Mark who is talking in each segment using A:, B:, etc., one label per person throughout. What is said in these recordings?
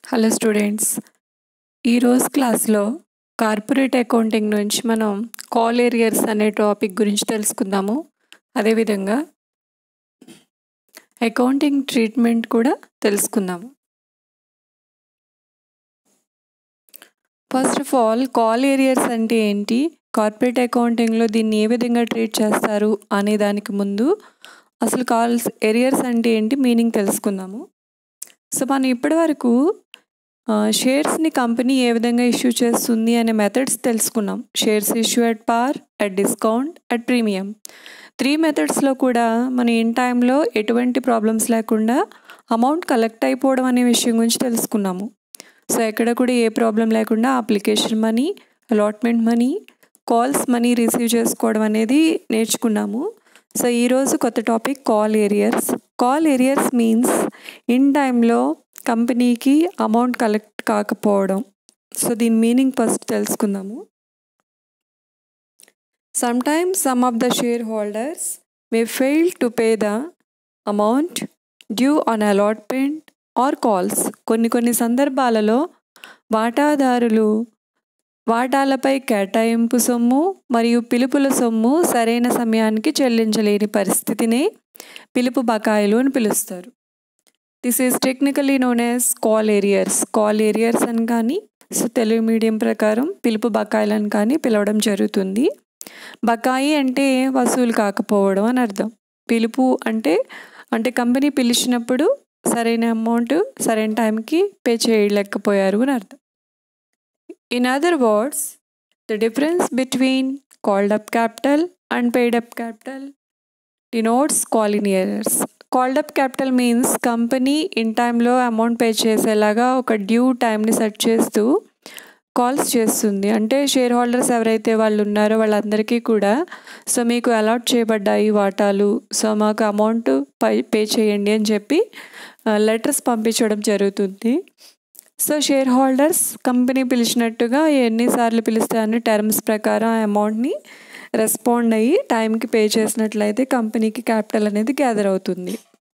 A: hello students ఈరోజు క్లాస్లో corporate accounting నుంచి మనం కాల్ ఏరియర్స్ అనే టాపిక్ గురించి తెలుసుకుందాము అదేవిధంగా అకౌంటింగ్ ట్రీట్మెంట్ కూడా తెలుసుకుందాము first of all call arrears అంటే ఏంటి కార్పొరేట్ అకౌంటింగ్లో దీన్ని ఏ విధంగా ట్రీట్ చేస్తారు అనే దానికి ముందు అసలు కాల్స్ ఏరియర్స్ అంటే ఏంటి మీనింగ్ తెలుసుకుందాము సో మనం ఇప్పటి వరకు షేర్స్ని కంపెనీ ఏ విధంగా ఇష్యూ చేస్తుంది అనే మెథడ్స్ తెలుసుకున్నాం shares issue at par at discount at premium three మెథడ్స్లో కూడా మనం ఇన్ టైంలో ఎటువంటి ప్రాబ్లమ్స్ లేకుండా అమౌంట్ కలెక్ట్ అయిపోవడం అనే విషయం గురించి తెలుసుకున్నాము సో ఎక్కడ కూడా ఏ ప్రాబ్లం లేకుండా application money allotment money calls money receive చేసుకోవడం అనేది నేర్చుకున్నాము సో ఈరోజు కొత్త topic call arrears call arrears means in టైంలో కంపెనీకి అమౌంట్ కలెక్ట్ కాకపోవడం సో దీని మీనింగ్ ఫస్ట్ తెలుసుకుందాము sometimes some of the share holders may fail to pay the amount due on allotment or calls కొన్ని కొన్ని సందర్భాలలో వాటాదారులు వాటాలపై కేటాయింపు సొమ్ము మరియు పిలుపుల సొమ్ము సరైన సమయానికి చెల్లించలేని పరిస్థితిని పిలుపు బకాయిలు అని పిలుస్తారు this is technically known as call arrears call arrears అని కానీ సో తెలుగు మీడియం ప్రకారం పిలుపు బకాయిలను కానీ పిలవడం జరుగుతుంది బకాయి అంటే వసూలు కాకపోవడం అని అర్థం పిలుపు అంటే అంటే కంపెనీ పిలిచినప్పుడు సరైన అమౌంట్ సరైన టైంకి పే చేయలేకపోయారు అని అర్థం in other words the difference between called up capital and paid up capital denotes call in arrears called up capital means company in టైంలో అమౌంట్ పే చేసేలాగా ఒక డ్యూ టైంని సెట్ చేస్తూ కాల్స్ చేస్తుంది అంటే షేర్ హోల్డర్స్ ఎవరైతే వాళ్ళు ఉన్నారో వాళ్ళందరికీ కూడా సో మీకు అలాట్ చేయబడ్డాయి వాటాలు సో మాకు అమౌంట్ పై పే చేయండి అని చెప్పి లెటర్స్ పంపించడం జరుగుతుంది సో షేర్ హోల్డర్స్ కంపెనీ పిలిచినట్టుగా ఎన్నిసార్లు పిలిస్తే అన్ని టర్మ్స్ ప్రకారం ఆ అమౌంట్ని రెస్పాండ్ అయ్యి టైంకి పే చేసినట్లయితే కంపెనీకి క్యాపిటల్ అనేది గ్యాదర్ అవుతుంది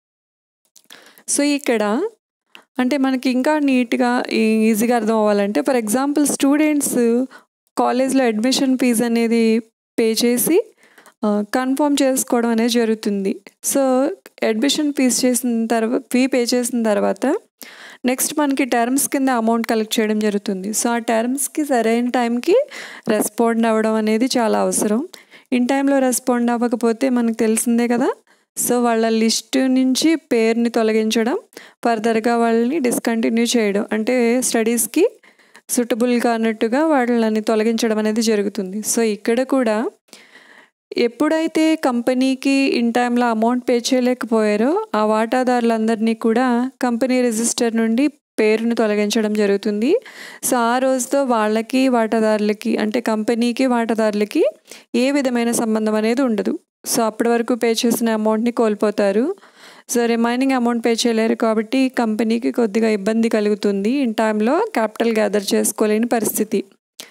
A: సో ఇక్కడ అంటే మనకి ఇంకా నీట్గా ఈజీగా అర్థం అవ్వాలంటే ఫర్ ఎగ్జాంపుల్ స్టూడెంట్స్ కాలేజ్లో అడ్మిషన్ ఫీజు అనేది పే చేసి కన్ఫర్మ్ చేసుకోవడం అనేది జరుగుతుంది సో అడ్మిషన్ ఫీజ్ చేసిన తర్వాత ఫీ పే చేసిన తర్వాత నెక్స్ట్ మనకి టర్మ్స్ కింద అమౌంట్ కలెక్ట్ చేయడం జరుగుతుంది సో ఆ టర్మ్స్కి సరైన టైంకి రెస్పాండ్ అవ్వడం అనేది చాలా అవసరం ఇన్ టైంలో రెస్పాండ్ అవ్వకపోతే మనకు తెలిసిందే కదా సో వాళ్ళ లిస్ట్ నుంచి పేరుని తొలగించడం ఫర్దర్గా వాళ్ళని డిస్కంటిన్యూ చేయడం అంటే స్టడీస్కి సూటబుల్గా అన్నట్టుగా వాళ్ళని తొలగించడం అనేది జరుగుతుంది సో ఇక్కడ కూడా ఎప్పుడైతే కంపెనీకి ఇన్ టైంలో అమౌంట్ పే చేయలేకపోయారో ఆ వాటాదారులందరినీ కూడా కంపెనీ రిజిస్టర్ నుండి పేరును తొలగించడం జరుగుతుంది సో ఆ రోజుతో వాళ్ళకి వాటాదారులకి అంటే కంపెనీకి వాటాదారులకి ఏ విధమైన సంబంధం అనేది ఉండదు సో అప్పటి వరకు పే చేసిన అమౌంట్ని కోల్పోతారు సో రిమైనింగ్ అమౌంట్ పే చేయలేరు కాబట్టి కంపెనీకి కొద్దిగా ఇబ్బంది కలుగుతుంది ఇన్ టైంలో క్యాపిటల్ గ్యాదర్ చేసుకోలేని పరిస్థితి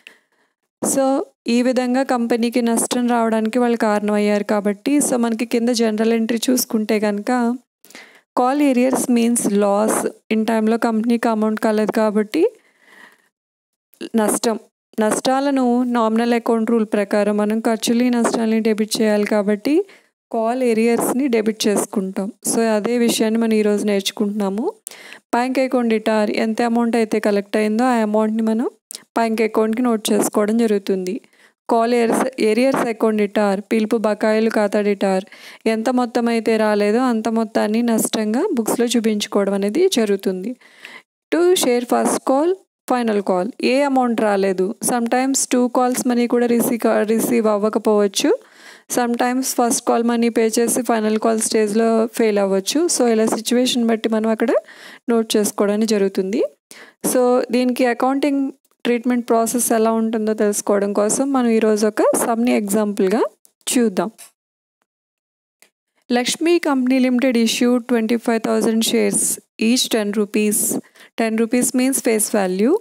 A: సో ఈ విధంగా కంపెనీకి నష్టం రావడానికి వాళ్ళు కారణమయ్యారు కాబట్టి సో మనకి కింద జనరల్ ఎంట్రీ చూసుకుంటే కనుక call arrears means loss in టైంలో కంపెనీకి అమౌంట్ కలదు కాబట్టి నష్టం నష్టాలను నామినల్ అకౌంట్ రూల్ ప్రకారం మనం ఖర్చులు నష్టాలని డెబిట్ చేయాలి కాబట్టి కాల్ ఏరియర్స్ని డెబిట్ చేసుకుంటాం సో అదే విషయాన్ని మనం ఈరోజు నేర్చుకుంటున్నాము బ్యాంక్ అకౌంట్ డిటార్ ఎంత అమౌంట్ అయితే కలెక్ట్ అయిందో ఆ అమౌంట్ని మనం బ్యాంక్ అకౌంట్కి నోట్ చేసుకోవడం జరుగుతుంది call arrears arrears account debtor పిలుపు బకాయిలు ఖాతా డిటార్ ఎంత మొత్తం అయితే రాలేదో అంత మొత్తాన్ని నష్టంగా బుక్స్లో చూపించుకోవడం అనేది జరుగుతుంది to share first call final call ఏ అమౌంట్ రాలేదు sometimes two calls money కూడా రిసీవ్ రిసీవ్ అవ్వకపోవచ్చు sometimes first call money pay చేసి ఫైనల్ కాల్ స్టేజ్లో ఫెయిల్ అవ్వచ్చు సో ఇలా సిచ్యువేషన్ బట్టి మనం అక్కడ నోట్ చేసుకోవడానికి జరుగుతుంది సో దీనికి అకౌంటింగ్ ట్రీట్మెంట్ ప్రాసెస్ ఎలా ఉంటుందో తెలుసుకోవడం కోసం మనం ఈరోజు ఒక సమ్ని ఎగ్జాంపుల్గా చూద్దాం Lakshmi company limited issue twenty five thousand shares each ten rupees ten rupees means face value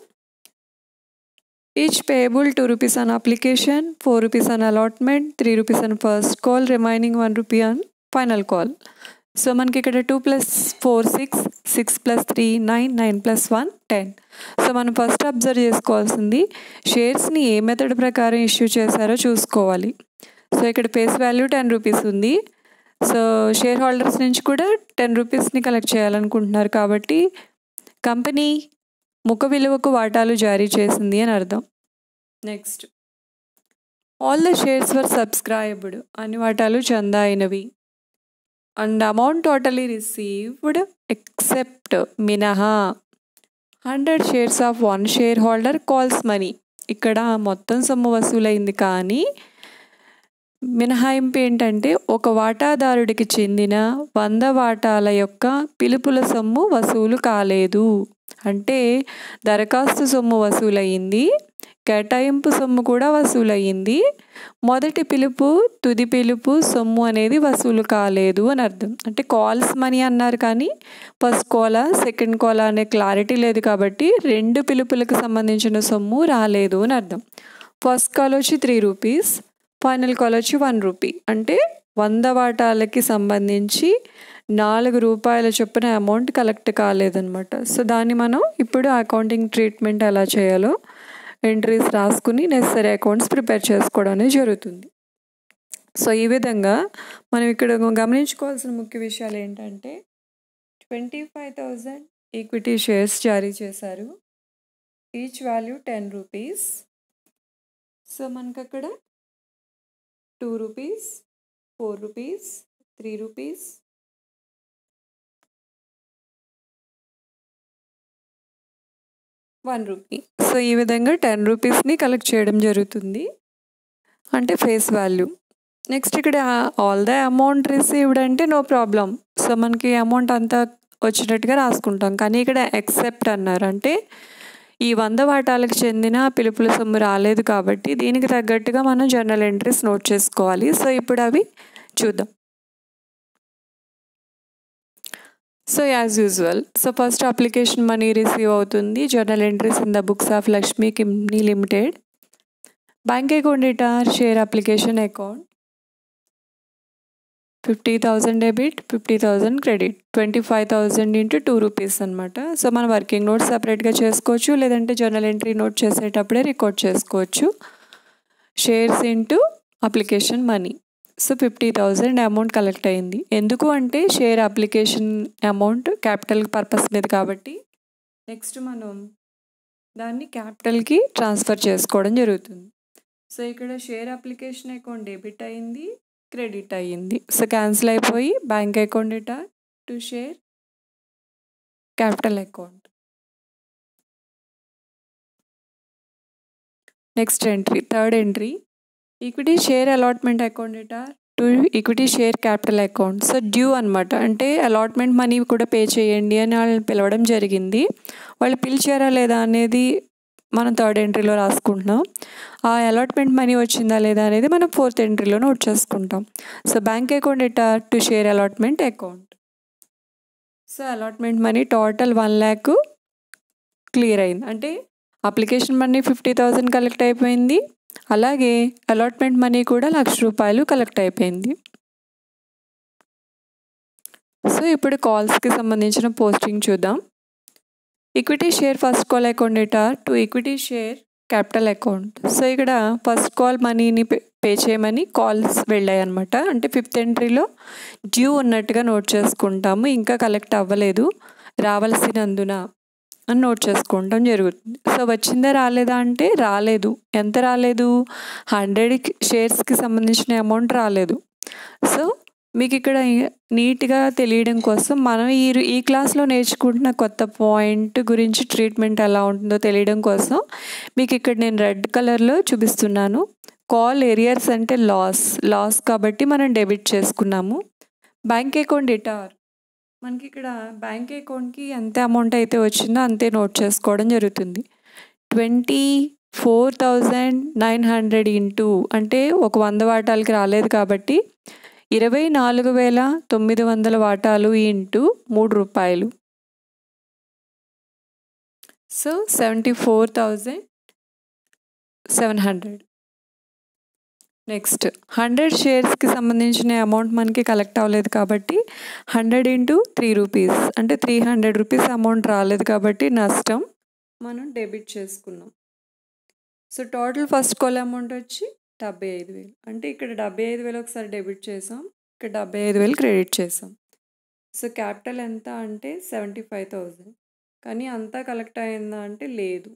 A: each payable two rupees on application four rupees on allotment three rupees on first call remaining one rupee on final call so మనకి ఇక్కడ two plus four six six plus three nine nine plus one ten so మనం first observe చేసుకోవాల్సింది షేర్స్ని ఏ method ప్రకారం issue చేశారో చూసుకోవాలి so ఇక్కడ face value ten rupees ఉంది సో షేర్ హోల్డర్స్ నుంచి కూడా టెన్ రూపీస్ని కలెక్ట్ చేయాలనుకుంటున్నారు కాబట్టి కంపెనీ ముఖ విలువకు వాటాలు జారీ చేసింది అని అర్థం next all the shares were subscribed అన్ని వాటాలు చందా అయినవి and amount totally received except మినహా hundred shares of one share holder calls money ఇక్కడ మొత్తం సొమ్ము వసూలైంది కానీ మినహాయింపు ఏంటంటే ఒక వాటాదారుడికి చెందిన వంద వాటాల యొక్క పిలుపుల సొమ్ము వసూలు కాలేదు అంటే దరఖాస్తు సొమ్ము వసూలయ్యింది కేటాయింపు సొమ్ము కూడా వసూలయ్యింది మొదటి పిలుపు తుది పిలుపు సొమ్ము అనేది వసూలు కాలేదు అని అర్థం అంటే కాల్స్ మనీ అన్నారు కానీ ఫస్ట్ కోలా సెకండ్ కోలా అనే క్లారిటీ లేదు కాబట్టి రెండు పిలుపులకు సంబంధించిన సొమ్ము రాలేదు అని అర్థం ఫస్ట్ కాల్ వచ్చి త్రీ రూపీస్ ఫైనల్ కాల్ వచ్చి వన్ రూపీ అంటే వంద వాటాలకి సంబంధించి నాలుగు రూపాయల చొప్పున అమౌంట్ కలెక్ట్ కాలేదనమాట సో దాన్ని మనం ఇప్పుడు అకౌంటింగ్ ట్రీట్మెంట్ ఎలా చేయాలో ఎంట్రీస్ రాసుకుని నెసరీ అకౌంట్స్ ప్రిపేర్ చేసుకోవడం అనేది జరుగుతుంది సో ఈ విధంగా మనం ఇక్కడ గమనించుకోవాల్సిన ముఖ్య విషయాలు ఏంటంటే twenty five thousand equity shares జారీ చేశారు each value ten rupees so మనకు అక్కడ two rupees four rupees three rupees one rupee so ఈ విధంగా టెన్ రూపీస్ని కలెక్ట్ చేయడం జరుగుతుంది అంటే ఫేస్ వాల్యూ నెక్స్ట్ ఇక్కడ ఆల్ ద అమౌంట్ రిసీవ్డ్ అంటే నో ప్రాబ్లం సో మనకి అమౌంట్ అంతా వచ్చినట్టుగా రాసుకుంటాం కానీ ఇక్కడ ఎక్సెప్ట్ అన్నారు అంటే ఈ వంద వాటాలకు చెందిన పిలుపుల సొమ్ము రాలేదు కాబట్టి దీనికి తగ్గట్టుగా మనం జర్నల్ ఎంట్రీస్ నోట్ చేసుకోవాలి సో ఇప్పుడు అవి చూద్దాం so as usual so first application money receive అవుతుంది journal entries in the books of Lakshmi company limited bank account debtor share application account fifty thousand debit fifty thousand credit twenty five thousand into two rupees అనమాట so మన working note సపరేట్గా చేసుకోవచ్చు లేదంటే journal entry note చేసేటప్పుడే record చేసుకోవచ్చు shares into application money so fifty thousand amount collect అయింది ఎందుకు అంటే share application amount capital purpose మీద కాబట్టి నెక్స్ట్ మనం దాన్ని క్యాపిటల్కి ట్రాన్స్ఫర్ చేసుకోవడం జరుగుతుంది సో ఇక్కడ షేర్ అప్లికేషన్ అకౌంట్ డెబిట్ అయింది క్రెడిట్ అయ్యింది సో క్యాన్సిల్ అయిపోయి bank account debtor to share capital account next entry third entry equity share allotment account debtor to equity share capital account so due అనమాట అంటే allotment money కూడా pay చేయండి అని వాళ్ళని పిలవడం జరిగింది వాళ్ళు పిలిచారా లేదా అనేది మనం థర్డ్ ఎంట్రీలో రాసుకుంటున్నాం ఆ అలాట్మెంట్ మనీ వచ్చిందా లేదా అనేది మనం ఫోర్త్ ఎంట్రీలో నోట్ చేసుకుంటాం so bank account debtor to share allotment account so allotment money total one lakh clear అయింది అంటే application money fifty thousand collect అయిపోయింది అలాగే అలాట్మెంట్ మనీ కూడా లక్ష రూపాయలు కలెక్ట్ అయిపోయింది సో ఇప్పుడు కాల్స్కి సంబంధించిన పోస్టింగ్ చూద్దాం equity share first call account debtor to equity share capital account so ఇక్కడ ఫస్ట్ కాల్ మనీని పే చేయమని కాల్స్ వెళ్ళాయి అనమాట అంటే ఫిఫ్త్ ఎంట్రీలో డ్యూ ఉన్నట్టుగా నోట్ చేసుకుంటాము ఇంకా కలెక్ట్ అవ్వలేదు రావాల్సినందున అని నోట్ చేసుకుంటాం జరుగుతుంది సో వచ్చిందా రాలేదా అంటే రాలేదు ఎంత రాలేదు హండ్రెడ్ షేర్స్కి సంబంధించిన అమౌంట్ రాలేదు సో మీకు ఇక్కడ నీట్గా తెలియడం కోసం మనం ఈ ఈ క్లాస్లో నేర్చుకుంటున్న కొత్త పాయింట్ గురించి ట్రీట్మెంట్ ఎలా ఉంటుందో తెలియడం కోసం మీకు ఇక్కడ నేను రెడ్ కలర్లో చూపిస్తున్నాను కాల్ ఏరియర్స్ అంటే లాస్ లాస్ కాబట్టి మనం డెబిట్ చేసుకున్నాము బ్యాంక్ అకౌంట్ డేటార్ మనకి ఇక్కడ బ్యాంక్ అకౌంట్కి ఎంత అమౌంట్ అయితే వచ్చిందో అంతే నోట్ చేసుకోవడం జరుగుతుంది twenty four thousand nine hundred into అంటే ఒక వంద వాటాలకి రాలేదు కాబట్టి ఇరవై నాలుగు వేల తొమ్మిది వందల వాటాలు ఇంటూ మూడు రూపాయలు so seventy four thousand seven hundred next hundred షేర్స్కి సంబంధించిన అమౌంట్ మనకి కలెక్ట్ అవ్వలేదు కాబట్టి హండ్రెడ్ ఇంటూ త్రీ రూపీస్ అంటే త్రీ హండ్రెడ్ రూపీస్ అమౌంట్ రాలేదు కాబట్టి నష్టం మనం డెబిట్ చేసుకున్నాం so total first call amount వచ్చి డెబ్బై ఐదు వేలు అంటే ఇక్కడ డెబ్బై ఐదు వేలు ఒకసారి డెబిట్ చేసాం ఇక్కడ డెబ్బై ఐదు వేలు క్రెడిట్ చేసాం సో క్యాపిటల్ ఎంత అంటే సెవెంటీ ఫైవ్ థౌజండ్ కానీ అంతా కలెక్ట్ అయిందా అంటే లేదు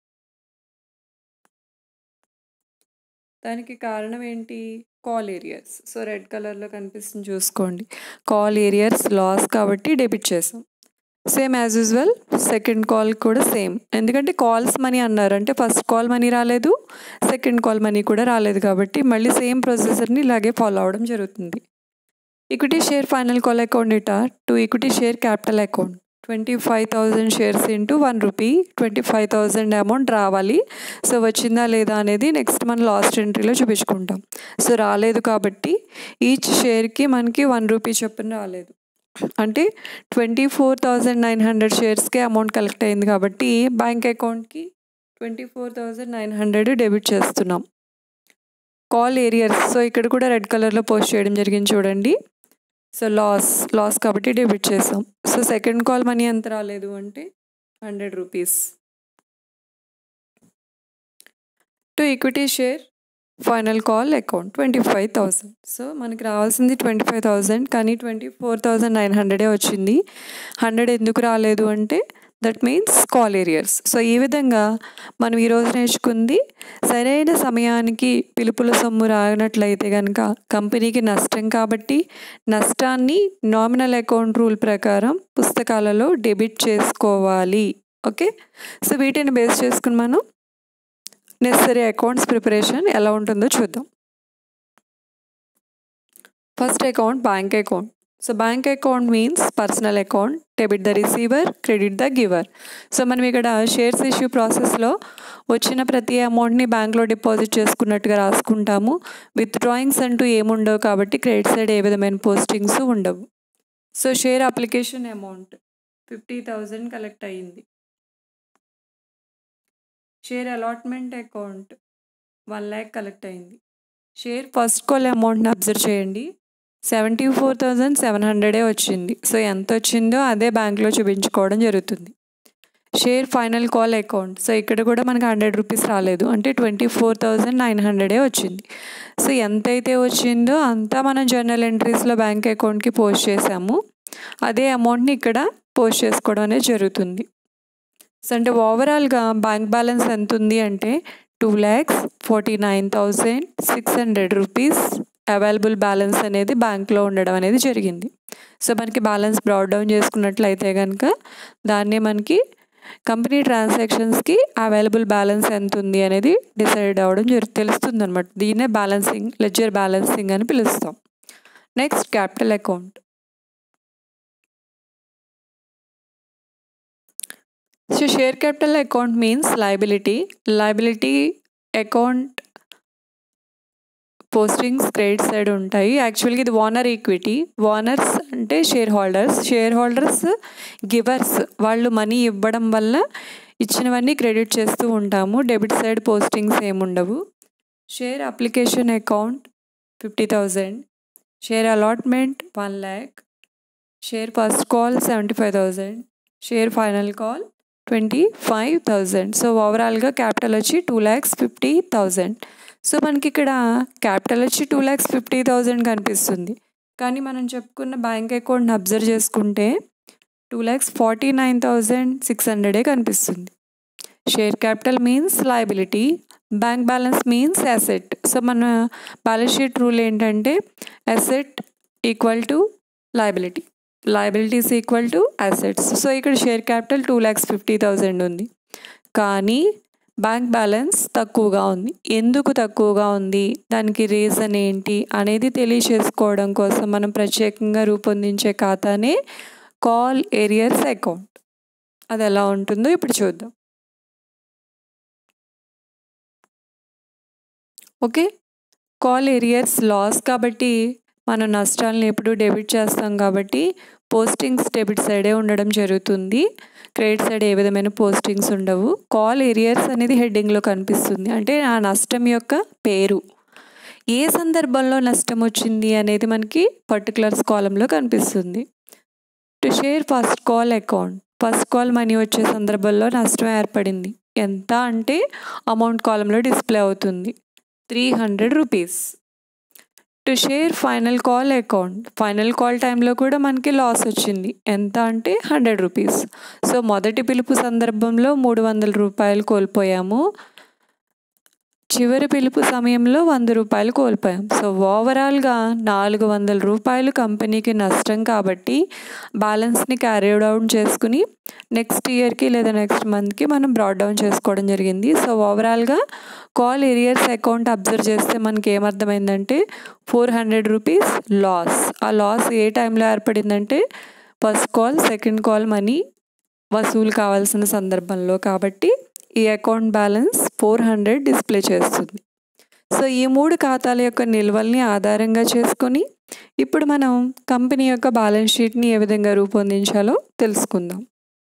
A: దానికి కారణం ఏంటి కాల్ ఏరియర్స్ సో రెడ్ కలర్లో కనిపిస్తుంది చూసుకోండి కాల్ ఏరియర్స్ లాస్ కాబట్టి డెబిట్ చేసాం same as usual second call కూడా సేమ్ ఎందుకంటే కాల్స్ మనీ అన్నారు అంటే ఫస్ట్ కాల్ మనీ రాలేదు సెకండ్ కాల్ మనీ కూడా రాలేదు కాబట్టి మళ్ళీ సేమ్ ప్రొసెసర్ని ఇలాగే ఫాలో అవడం జరుగుతుంది equity share final call account ఇట to equity share capital account twenty five thousand shares into one rupee twenty five thousand amount రావాలి సో వచ్చిందా లేదా అనేది నెక్స్ట్ మనం లాస్ట్ ఎంట్రీలో చూపించుకుంటాం సో రాలేదు కాబట్టి ఈచ్ షేర్కి మనకి వన్ రూపీ చొప్పున రాలేదు అంటే twenty four thousand nine hundred షేర్స్కే అమౌంట్ కలెక్ట్ అయింది కాబట్టి బ్యాంక్ అకౌంట్కి twenty four thousand nine hundred debit చేస్తున్నాం కాల్ ఏరియర్స్ సో ఇక్కడ కూడా రెడ్ కలర్లో పోస్ట్ చేయడం జరిగింది చూడండి సో లాస్ లాస్ కాబట్టి డెబిట్ చేసాం సో సెకండ్ కాల్ మనీ ఎంత రాలేదు అంటే hundred rupees to equity share final call account twenty five thousand so మనకి రావాల్సింది ట్వంటీ ఫైవ్ థౌజండ్ కానీ ట్వంటీ ఫోర్ థౌజండ్ నైన్ హండ్రెడే వచ్చింది హండ్రెడ్ ఎందుకు రాలేదు అంటే that means call arrears so ఈ విధంగా మనం ఈరోజు నేర్చుకుంది సరైన సమయానికి పిలుపుల సొమ్ము రానట్లయితే కనుక కంపెనీకి నష్టం కాబట్టి నష్టాన్ని నామినల్ అకౌంట్ రూల్ ప్రకారం పుస్తకాలలో డెబిట్ చేసుకోవాలి ఓకే సో వీటిని బేస్ చేసుకుని మనం నెసరీ అకౌంట్స్ ప్రిపరేషన్ ఎలా ఉంటుందో చూద్దాం first account bank account so bank account means personal account debit the receiver credit the giver so మనం ఇక్కడ షేర్స్ ఇష్యూ ప్రాసెస్లో వచ్చిన ప్రతి అమౌంట్ని బ్యాంక్లో డిపాజిట్ చేసుకున్నట్టుగా రాసుకుంటాము విత్ డ్రాయింగ్స్ అంటూ ఏముండవు కాబట్టి క్రెడిట్ సైడ్ ఏ విధమైన పోస్టింగ్స్ ఉండవు so share application amount fifty thousand collect అయ్యింది share allotment account one lakh collect అయింది షేర్ ఫస్ట్ కాల్ అమౌంట్ని అబ్జర్వ్ చేయండి సెవెంటీ ఫోర్ థౌజండ్ సెవెన్ హండ్రెడే వచ్చింది సో ఎంత వచ్చిందో అదే బ్యాంక్లో చూపించుకోవడం జరుగుతుంది share final call account so ఇక్కడ కూడా మనకి హండ్రెడ్ రూపీస్ రాలేదు అంటే ట్వంటీ ఫోర్ థౌజండ్ నైన్ హండ్రెడే వచ్చింది సో ఎంతైతే వచ్చిందో అంతా మనం జర్నల్ ఎంట్రీస్లో బ్యాంక్ అకౌంట్కి పోస్ట్ చేసాము అదే అమౌంట్ని ఇక్కడ పోస్ట్ చేసుకోవడం అనేది జరుగుతుంది సో అంటే ఓవరాల్గా బ్యాంక్ బ్యాలెన్స్ ఎంత ఉంది అంటే two lakhs forty nine thousand six hundred rupees available balance అనేది బ్యాంక్లో ఉండడం అనేది జరిగింది సో మనకి బ్యాలెన్స్ బ్రాడ్ డౌన్ చేసుకున్నట్లయితే కనుక దాన్ని మనకి కంపెనీ ట్రాన్సాక్షన్స్కి అవైలబుల్ బ్యాలెన్స్ ఎంత ఉంది అనేది డిసైడ్ అవ్వడం జరు తెలుస్తుంది అనమాట దీన్నే బ్యాలెన్సింగ్ లెడ్జర్ బ్యాలెన్సింగ్ అని పిలుస్తాం next capital account so share capital account means liability liability account postings credit side ఉంటాయి యాక్చువల్గా ఇది ఓనర్ ఈక్విటీ ఓనర్స్ అంటే share holders share holders givers వాళ్ళు మనీ ఇవ్వడం వల్ల ఇచ్చినవన్నీ క్రెడిట్ చేస్తూ ఉంటాము డెబిట్ సైడ్ పోస్టింగ్స్ ఏముండవు share application account fifty thousand share allotment one lakh share first call seventy five thousand share final call twenty five thousand so ఓవరాల్గా capital వచ్చి two lakhs fifty thousand so మనకి ఇక్కడ క్యాపిటల్ వచ్చి two lakhs fifty thousand కనిపిస్తుంది కానీ మనం చెప్పుకున్న బ్యాంక్ అకౌంట్ని అబ్జర్వ్ చేసుకుంటే two lakhs forty nine thousand six హండ్రెడే కనిపిస్తుంది share capital means liability bank balance means asset so మన బ్యాలెన్స్ షీట్ రూల్ ఏంటంటే asset equal to liability liabilities equal to assets so ఇక్కడ share capital two lakhs fifty thousand ఉంది కానీ bank balance తక్కువగా ఉంది ఎందుకు తక్కువగా ఉంది దానికి రీజన్ ఏంటి అనేది తెలియచేసుకోవడం కోసం మనం ప్రత్యేకంగా రూపొందించే ఖాతానే కాల్ ఏరియర్స్ అకౌంట్ అది ఎలా ఉంటుందో ఇప్పుడు చూద్దాం ఓకే కాల్ ఏరియర్స్ లాస్ కాబట్టి మనం నష్టాలను ఎప్పుడు డెబిట్ చేస్తాం కాబట్టి పోస్టింగ్స్ డెబిట్ సైడే ఉండడం జరుగుతుంది క్రెడిట్ సైడ్ ఏ విధమైన పోస్టింగ్స్ ఉండవు కాల్ ఏరియర్స్ అనేది హెడ్డింగ్లో కనిపిస్తుంది అంటే ఆ నష్టం యొక్క పేరు ఏ సందర్భంలో నష్టం వచ్చింది అనేది మనకి పర్టికులర్స్ కాలంలో కనిపిస్తుంది to share first call account first call money వచ్చే సందర్భంలో నష్టం ఏర్పడింది ఎంత అంటే అమౌంట్ కాలంలో డిస్ప్లే అవుతుంది three hundred rupees to share final call account final call టైంలో కూడా మనకి లాస్ వచ్చింది ఎంత అంటే హండ్రెడ్ రూపీస్ సో మొదటి పిలుపు సందర్భంలో మూడు వందల రూపాయలు కోల్పోయాము చివరి పిలుపు సమయంలో వంద రూపాయలు కోల్పోయాం సో ఓవరాల్గా నాలుగు వందల రూపాయలు కంపెనీకి నష్టం కాబట్టి బ్యాలెన్స్ని క్యారీ డౌన్ చేసుకుని నెక్స్ట్ ఇయర్కి లేదా నెక్స్ట్ మంత్కి మనం బ్రాడ్ డౌన్ చేసుకోవడం జరిగింది సో ఓవరాల్గా కాల్ ఏరియర్స్ అకౌంట్ అబ్జర్వ్ చేస్తే మనకి ఏమర్థమైందంటే ఫోర్ హండ్రెడ్ రూపీస్ లాస్ ఆ లాస్ ఏ టైంలో ఏర్పడిందంటే first call second call money వసూలు కావాల్సిన సందర్భంలో కాబట్టి ఈ account balance four hundred display చేస్తుంది సో ఈ మూడు ఖాతాల యొక్క నిల్వల్ని ఆధారంగా చేసుకొని ఇప్పుడు మనం కంపెనీ యొక్క బ్యాలెన్స్ షీట్ని ఏ విధంగా రూపొందించాలో తెలుసుకుందాం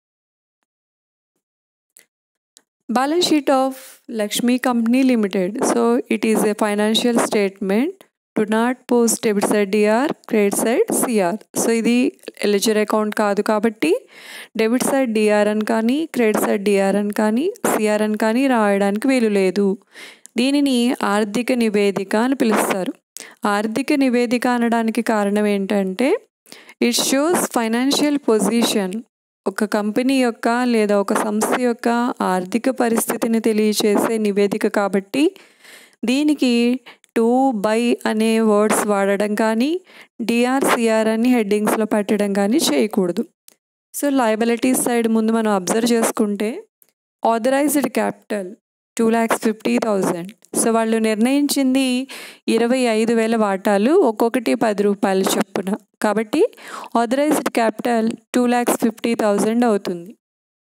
A: balance sheet of Lakshmi company limited so it is a financial statement to not post debit side DR credit side CR so ఇది ఎలిజర్ అకౌంట్ కాదు కాబట్టి డెబిట్ సైడ్ డిఆర్ అని కానీ క్రెడిట్ సైడ్ డిఆర్ అని కానీ సిఆర్ అని కానీ రాయడానికి వీలు లేదు దీనిని ఆర్థిక నివేదిక అని పిలుస్తారు ఆర్థిక నివేదిక అనడానికి కారణం ఏంటంటే ఇట్ షోస్ ఫైనాన్షియల్ పొజిషన్ ఒక కంపెనీ యొక్క లేదా ఒక సంస్థ యొక్క ఆర్థిక పరిస్థితిని తెలియచేసే నివేదిక కాబట్టి దీనికి టు బై అనే వర్డ్స్ వాడడం కానీ డిఆర్సిఆర్ అని హెడ్డింగ్స్లో పెట్టడం కానీ చేయకూడదు సో లయబిలిటీస్ సైడ్ ముందు మనం అబ్జర్వ్ చేసుకుంటే authorized capital two lakhs fifty thousand so వాళ్ళు నిర్ణయించింది ఇరవై ఐదు వేల వాటాలు ఒక్కొక్కటి పది రూపాయలు చొప్పున కాబట్టి authorized capital two lakhs fifty thousand అవుతుంది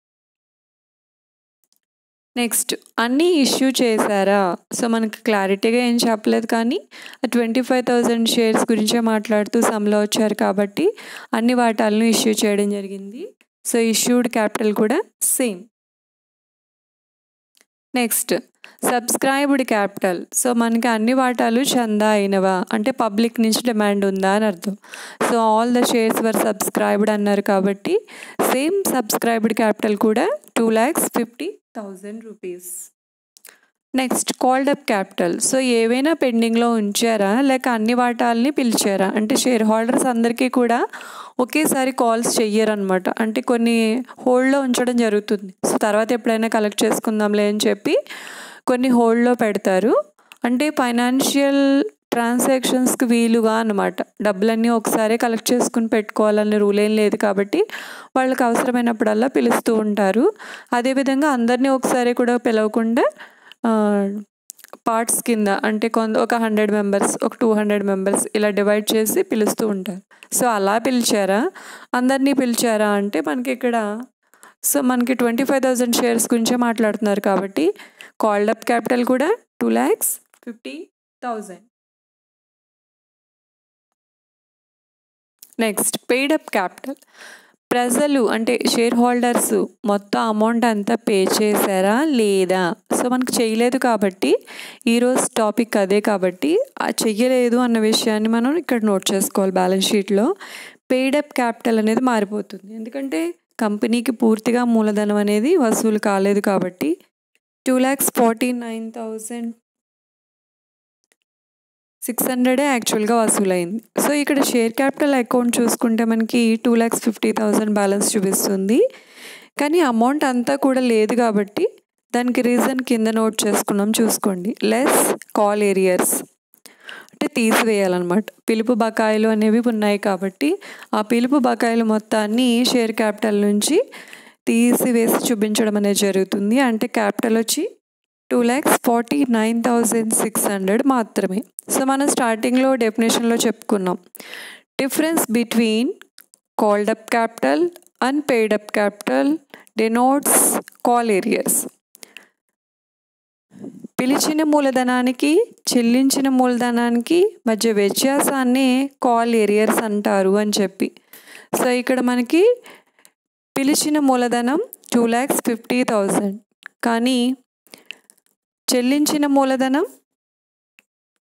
A: నెక్స్ట్ అన్నీ ఇష్యూ చేశారా సో మనకి క్లారిటీగా ఏం చెప్పలేదు కానీ ట్వంటీ ఫైవ్ థౌజండ్ షేర్స్ గురించే మాట్లాడుతూ సమ్లో వచ్చారు కాబట్టి అన్ని వాటాలను ఇష్యూ చేయడం జరిగింది సో ఇష్యూడ్ క్యాపిటల్ కూడా same next subscribed capital so మనకి అన్ని వాటాలు చందా అయినవా అంటే పబ్లిక్ నుంచి డిమాండ్ ఉందా అని అర్థం so all the shares were subscribed అన్నారు కాబట్టి సేమ్ సబ్స్క్రైబ్డ్ క్యాపిటల్ కూడా two lakhs fifty thousand rupees next called up capital so ఏవైనా పెండింగ్లో ఉంచారా లేక అన్ని వాటాలని పిలిచారా అంటే షేర్ హోల్డర్స్ అందరికీ కూడా ఒకేసారి కాల్స్ చెయ్యరనమాట అంటే కొన్ని హోల్డ్లో ఉంచడం జరుగుతుంది సో తర్వాత ఎప్పుడైనా కలెక్ట్ చేసుకుందాంలే అని చెప్పి కొన్ని హోల్డ్లో పెడతారు అంటే ఫైనాన్షియల్ ట్రాన్సాక్షన్స్కి వీలుగా అనమాట డబ్బులన్నీ ఒకసారి కలెక్ట్ చేసుకుని పెట్టుకోవాలనే రూల్ ఏం లేదు కాబట్టి వాళ్ళకి అవసరమైనప్పుడల్లా పిలుస్తూ ఉంటారు అదేవిధంగా అందరినీ ఒకసారి కూడా పిలవకుండా పార్ట్స్ కింద అంటే కొంత ఒక హండ్రెడ్ మెంబర్స్ ఒక టూ హండ్రెడ్ మెంబర్స్ ఇలా డివైడ్ చేసి పిలుస్తూ ఉంటారు సో అలా పిలిచారా అందరినీ పిలిచారా అంటే మనకి ఇక్కడ సో మనకి ట్వంటీ ఫైవ్ థౌజండ్ షేర్స్ గురించే మాట్లాడుతున్నారు కాబట్టి కాల్డ్ అప్ క్యాపిటల్ కూడా two lakhs fifty thousand next paid up capital ప్రజలు అంటే షేర్ హోల్డర్స్ మొత్తం అమౌంట్ అంతా పే చేశారా లేదా సో మనకు చేయలేదు కాబట్టి ఈరోజు టాపిక్ అదే కాబట్టి ఆ చెయ్యలేదు అన్న విషయాన్ని మనం ఇక్కడ నోట్ చేసుకోవాలి బ్యాలెన్స్ షీట్లో పెయిడ్ అప్ క్యాపిటల్ అనేది మారిపోతుంది ఎందుకంటే కంపెనీకి పూర్తిగా మూలధనం అనేది వసూలు కాలేదు కాబట్టి two lakhs forty nine thousand six హండ్రెడే యాక్చువల్గా వసూలైంది సో ఇక్కడ షేర్ క్యాపిటల్ అకౌంట్ చూసుకుంటే మనకి two lakhs fifty thousand balance చూపిస్తుంది కానీ అమౌంట్ అంతా కూడా లేదు కాబట్టి దానికి రీజన్ కింద నోట్ చేసుకున్నాం చూసుకోండి లెస్ కాల్ ఏరియర్స్ అంటే తీసివేయాలన్నమాట పిలుపు బకాయిలు అనేవి ఉన్నాయి కాబట్టి ఆ పిలుపు బకాయిలు మొత్తాన్ని షేర్ క్యాపిటల్ నుంచి తీసివేసి చూపించడం అనేది జరుగుతుంది అంటే క్యాపిటల్ వచ్చి two lakhs forty nine thousand six hundred మాత్రమే సో మనం స్టార్టింగ్లో డెఫినేషన్లో చెప్పుకున్నాం difference between called up capital and paid up capital denotes call arrears పిలిచిన మూలధనానికి చెల్లించిన మూలధనానికి మధ్య వ్యత్యాసాన్ని కాల్ ఏరియర్స్ అంటారు అని చెప్పి సో ఇక్కడ మనకి పిలిచిన మూలధనం టూ ల్యాక్స్ ఫిఫ్టీ థౌజండ్ కానీ చెల్లించిన మూలధనం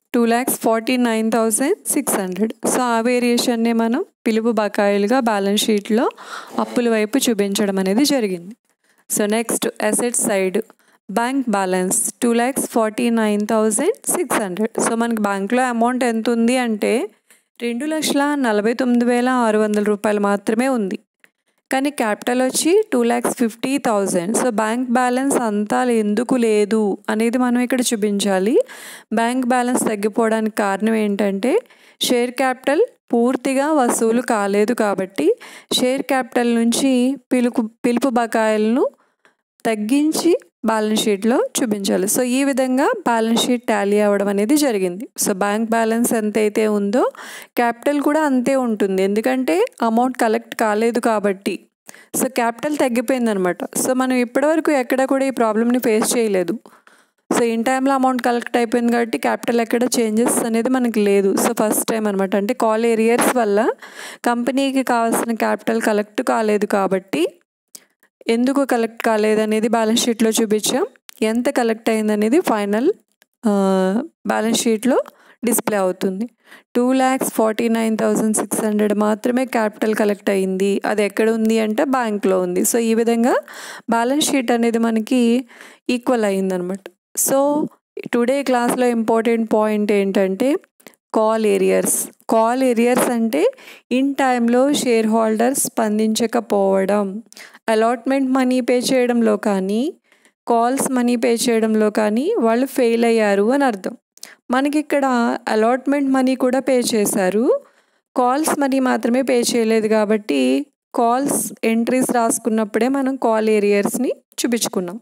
A: two lakhs forty nine thousand six hundred so ఆ వేరియేషన్నే మనం పిలుపు బకాయిలుగా బ్యాలెన్స్ షీట్లో అప్పుల వైపు చూపించడం అనేది జరిగింది so next asset side bank balance two lakhs forty nine thousand six hundred so మనకి బ్యాంక్లో అమౌంట్ ఎంత ఉంది అంటే రెండు లక్షల నలభై తొమ్మిది వేల ఆరు వందల రూపాయలు మాత్రమే ఉంది కానీ క్యాపిటల్ వచ్చి two lakhs fifty thousand so bank balance అంతా ఎందుకు లేదు అనేది మనం ఇక్కడ చూపించాలి బ్యాంక్ బ్యాలెన్స్ తగ్గిపోవడానికి కారణం ఏంటంటే షేర్ క్యాపిటల్ పూర్తిగా వసూలు కాలేదు కాబట్టి షేర్ క్యాపిటల్ నుంచి పిలుపు పిలుపు బకాయిలను తగ్గించి బ్యాలెన్స్ షీట్లో చూపించాలి సో ఈ విధంగా బ్యాలెన్స్ షీట్ టాలీ అవ్వడం అనేది జరిగింది సో బ్యాంక్ బ్యాలెన్స్ ఎంతైతే ఉందో క్యాపిటల్ కూడా అంతే ఉంటుంది ఎందుకంటే అమౌంట్ కలెక్ట్ కాలేదు కాబట్టి సో క్యాపిటల్ తగ్గిపోయింది అనమాట సో మనం ఇప్పటివరకు ఎక్కడ కూడా ఈ ప్రాబ్లమ్ని ఫేస్ చేయలేదు సో ఇన్ టైంలో అమౌంట్ కలెక్ట్ అయిపోయింది కాబట్టి క్యాపిటల్ ఎక్కడ చేంజెస్ అనేది మనకి లేదు సో ఫస్ట్ టైం అనమాట అంటే కాల్ ఏరియర్స్ వల్ల కంపెనీకి కావాల్సిన క్యాపిటల్ కలెక్ట్ కాలేదు కాబట్టి ఎందుకు కలెక్ట్ కాలేదు అనేది బ్యాలెన్స్ షీట్లో చూపించాం ఎంత కలెక్ట్ అయింది అనేది ఫైనల్ బ్యాలెన్స్ షీట్లో డిస్ప్లే అవుతుంది two lakhs forty nine thousand six hundred మాత్రమే క్యాపిటల్ కలెక్ట్ అయింది అది ఎక్కడ ఉంది అంటే బ్యాంక్లో ఉంది సో ఈ విధంగా బ్యాలెన్స్ షీట్ అనేది మనకి ఈక్వల్ అయిందనమాట సో టుడే క్లాస్లో ఇంపార్టెంట్ పాయింట్ ఏంటంటే కాల్ ఏరియర్స్ కాల్ ఏరియర్స్ అంటే ఇన్ టైంలో షేర్ హోల్డర్స్ స్పందించకపోవడం అలాట్మెంట్ మనీ పే చేయడంలో కానీ కాల్స్ మనీ పే చేయడంలో కానీ వాళ్ళు ఫెయిల్ అయ్యారు అని అర్థం మనకి ఇక్కడ అలాట్మెంట్ మనీ కూడా పే చేశారు కాల్స్ మనీ మాత్రమే పే చేయలేదు కాబట్టి కాల్స్ ఎంట్రీస్ రాసుకున్నప్పుడే మనం కాల్ ఏరియర్స్ని చూపించుకున్నాం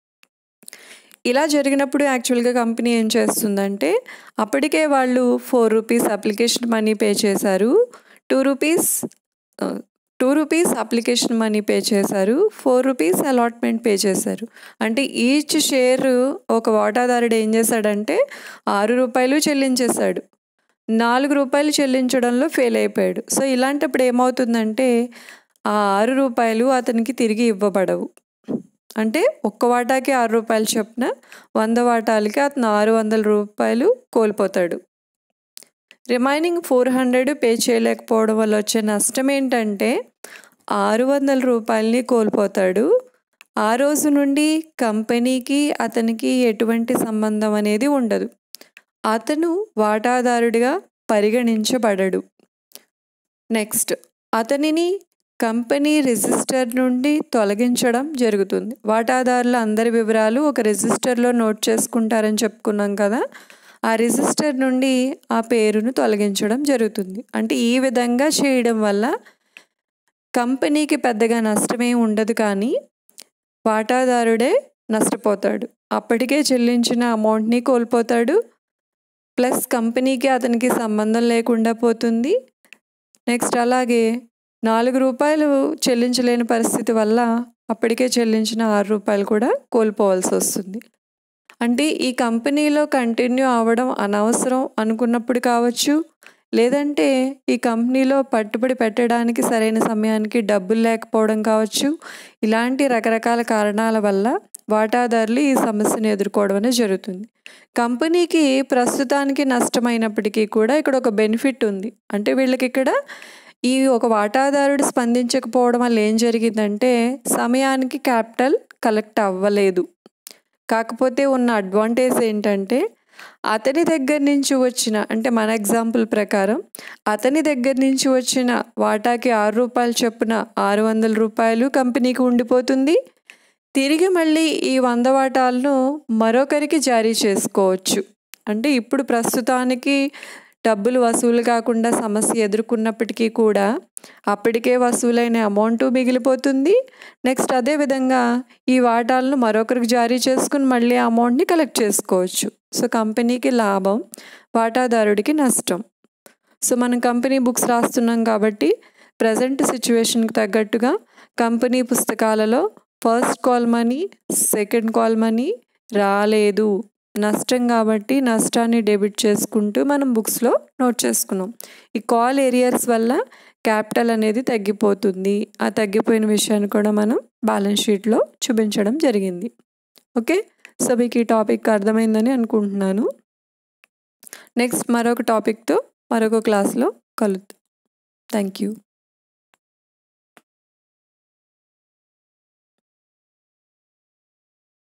A: ఇలా జరిగినప్పుడు యాక్చువల్గా కంపెనీ ఏం చేస్తుందంటే అప్పటికే వాళ్ళు four rupees application money pay చేశారు two rupees two rupees application money pay చేశారు ఫోర్ రూపీస్ అలాట్మెంట్ పే చేశారు అంటే ఈచ్ షేర్ ఒక వాటాదారుడు ఏం చేశాడంటే ఆరు రూపాయలు చెల్లించేశాడు నాలుగు రూపాయలు చెల్లించడంలో ఫెయిల్ అయిపోయాడు సో ఇలాంటప్పుడు ఏమవుతుందంటే ఆ ఆరు రూపాయలు అతనికి తిరిగి ఇవ్వబడవు అంటే ఒక్క వాటాకి ఆరు రూపాయలు చొప్పున వంద వాటాలకి అతను ఆరు వందల రూపాయలు కోల్పోతాడు రిమైనింగ్ ఫోర్ హండ్రెడ్ పే చేయలేకపోవడం వల్ల వచ్చే నష్టం ఏంటంటే ఆరు వందల రూపాయలని కోల్పోతాడు ఆ రోజు నుండి కంపెనీకి అతనికి ఎటువంటి సంబంధం అనేది ఉండదు అతను వాటాదారుడిగా పరిగణించబడడు నెక్స్ట్ అతనిని కంపెనీ రిజిస్టర్ నుండి తొలగించడం జరుగుతుంది వాటాదారుల అందరి వివరాలు ఒక రిజిస్టర్లో నోట్ చేసుకుంటారని చెప్పుకున్నాం కదా ఆ రిజిస్టర్ నుండి ఆ పేరును తొలగించడం జరుగుతుంది అంటే ఈ విధంగా చేయడం వల్ల కంపెనీకి పెద్దగా నష్టమే ఉండదు కానీ వాటాదారుడే నష్టపోతాడు అప్పటికే చెల్లించిన అమౌంట్ని కోల్పోతాడు ప్లస్ కంపెనీకి అతనికి సంబంధం లేకుండా పోతుంది నెక్స్ట్ అలాగే నాలుగు రూపాయలు చెల్లించలేని పరిస్థితి వల్ల అప్పటికే చెల్లించిన ఆరు రూపాయలు కూడా కోల్పోవాల్సి వస్తుంది అంటే ఈ కంపెనీలో కంటిన్యూ అవ్వడం అనవసరం అనుకున్నప్పుడు కావచ్చు లేదంటే ఈ కంపెనీలో పట్టుబడి పెట్టడానికి సరైన సమయానికి డబ్బులు లేకపోవడం కావచ్చు ఇలాంటి రకరకాల కారణాల వల్ల వాటాదారులు ఈ సమస్యను ఎదుర్కోవడం అనేది జరుగుతుంది కంపెనీకి ప్రస్తుతానికి నష్టమైనప్పటికీ కూడా ఇక్కడ ఒక బెనిఫిట్ ఉంది అంటే వీళ్ళకి ఇక్కడ ఈ ఒక వాటాదారుడు స్పందించకపోవడం వల్ల ఏం జరిగిందంటే సమయానికి క్యాపిటల్ కలెక్ట్ అవ్వలేదు కాకపోతే ఉన్న అడ్వాంటేజ్ ఏంటంటే అతని దగ్గర నుంచి వచ్చిన అంటే మన ఎగ్జాంపుల్ ప్రకారం అతని దగ్గర నుంచి వచ్చిన వాటాకి ఆరు రూపాయలు చొప్పున ఆరు వందల రూపాయలు కంపెనీకి ఉండిపోతుంది తిరిగి మళ్ళీ ఈ వంద వాటాలను మరొకరికి జారీ చేసుకోవచ్చు అంటే ఇప్పుడు ప్రస్తుతానికి డబ్బులు వసూలు కాకుండా సమస్య ఎదుర్కొన్నప్పటికీ కూడా అప్పటికే వసూలైన అమౌంట్ మిగిలిపోతుంది నెక్స్ట్ అదేవిధంగా ఈ వాటాలను మరొకరికి జారీ చేసుకుని మళ్ళీ అమౌంట్ని కలెక్ట్ చేసుకోవచ్చు సో కంపెనీకి లాభం వాటాదారుడికి నష్టం సో మనం కంపెనీ బుక్స్ రాస్తున్నాం కాబట్టి ప్రజెంట్ సిచ్యువేషన్కి తగ్గట్టుగా కంపెనీ పుస్తకాలలో first call money second call money రాలేదు నష్టం కాబట్టి నష్టాన్ని డెబిట్ చేసుకుంటూ మనం బుక్స్లో నోట్ చేసుకున్నాం ఈ కాల్ ఏరియర్స్ వల్ల క్యాపిటల్ అనేది తగ్గిపోతుంది ఆ తగ్గిపోయిన విషయాన్ని కూడా మనం బ్యాలెన్స్ షీట్లో చూపించడం జరిగింది ఓకే సో మీకు ఈ టాపిక్ అర్థమైందని అనుకుంటున్నాను నెక్స్ట్ మరొక టాపిక్తో మరొక క్లాస్లో కలుద్దాం థ్యాంక్ యూ